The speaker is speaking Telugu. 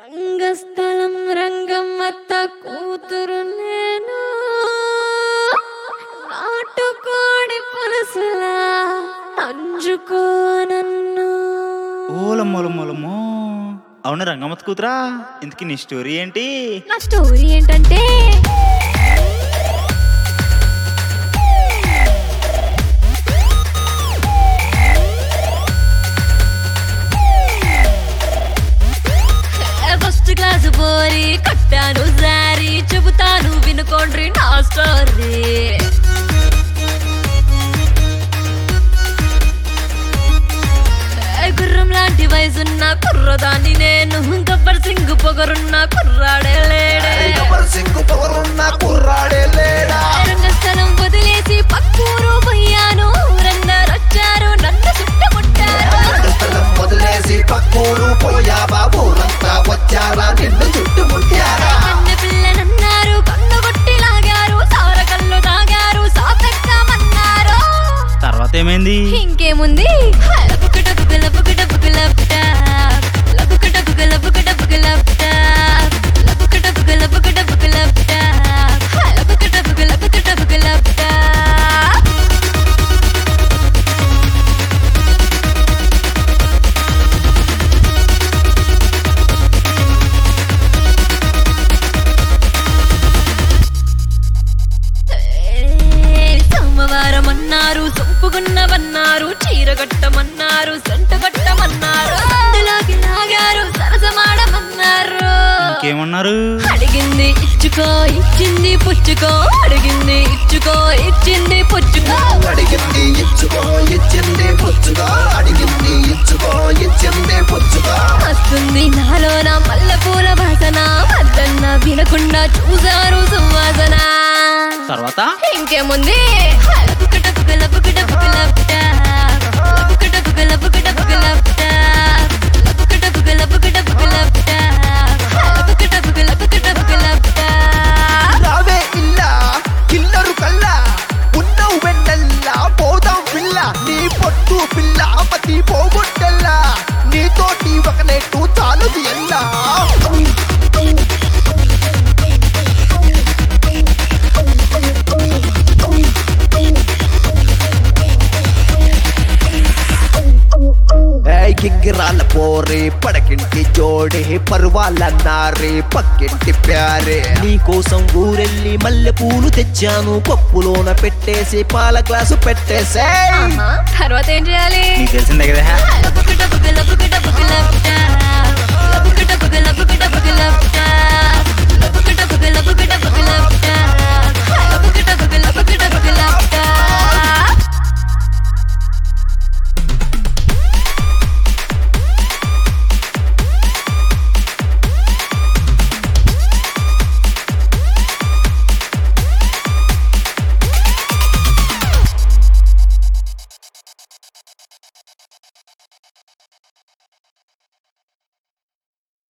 రంగస్థలం రంగమ్మత్త కూతురు నేను నాటుకోడి పులుసులా అంజుకో నన్ను ఓలమ్మోలమ్మోలమ్మో అవును రంగమ్మత్ కూతురా ఇంతకీ నీ స్టోరీ ఏంటి నా స్టోరీ ఏంటంటే ఫస్ట్ క్లాస్ పోరి కట్టాను సారీ చెబుతాను వినుకోండ్రి నా స్టోరీ ఏ గుర్రం లాంటి వయసున్న కుర్రదాన్ని నేను గబ్బర్ సింగ్ పొగరున్న కుర్రాడే లేడే ఎవరు సింగు పొగరున్న కుర్రాడే లేడా రంగస్థలం వదిలేసి పక్కూరు పోయాను ఊరందరూ వచ్చారు నన్ను చుట్టుముట్టారు స్థలం వదిలేసి పక్కూరు పోయావా ఊరంతా వచ్చారా నిన్ను చుట్టుముట్టారా కన్న పిల్లనన్నారు కన్ను కొట్టి లాగారు సార కళ్ళు తాగారు సాపెక్కమన్నారు తర్వాత ఏమైంది ఇంకేముంది లపుకుట బుకుల బుకుట బుకుల పుటా. లపుకుట బుకుల బుకుట బుకుల పుటా. లపుకుట బుకుల బుకుట బుకుల పుటా. లపుకుట బుకుల బుకుట బుకుల పుటా. సోమవారం అన్నారు సొంపుగున్నవన్నారు చీర కట్టమన్నారు సొంట కట్టమన్నారు అందులోకి లాగారు సరసమాడమన్నారు ఇంకేమన్నారు అడిగింది ఇచ్చుకో ఇచ్చింది పుచ్చుకో అడిగింది ఇచ్చుకో ఇచ్చింది పుచ్చుకో అడిగింది ఇచ్చుకో ఇచ్చింది పుచ్చుగా అడిగింది ఇచ్చుకో ఇచ్చింది పుచ్చుగా వస్తుంది నాలోన మల్లెపూల వాసన వద్దన్న వినకుండా చూశారు సువాసన తర్వాత ఇంకేముంది లపుకుట పుకుల పుకుట పుకుల పుటా. లపుకుట పుకుల పుకుట పుకుల పుటా. లపుకుట పుకుల పుకుట పుకుల పుటా. లపుకుట పుకుల పుకుట పుకుల పుటా. రావే ఇల్ల కిల్లరు కల్ల ఉన్నవు వెన్నెల్ల పోదాం పిల్ల నీ పొట్టు పిల్ల పతి పోగొట్టెల్లా నీతోటి ఒక నెట్టు చాలుది ఎల్లా ఏయ్ కింగిరాల పోరే పడకింటి జోడే పర్వాలన్నారే పక్కింటి ప్యారే నీకోసం ఊరెళ్ళి మల్లె పూలు తెచ్చాను పప్పులోన పెట్టేసి పాల గ్లాసు పెట్టేసే ఆహా, తర్వాత ఏం చేయాలి నీకు తెలిసిందే కదా లపుకుట పుకుల పుకుట పుకుల పుటా. లపుకుట పుకుల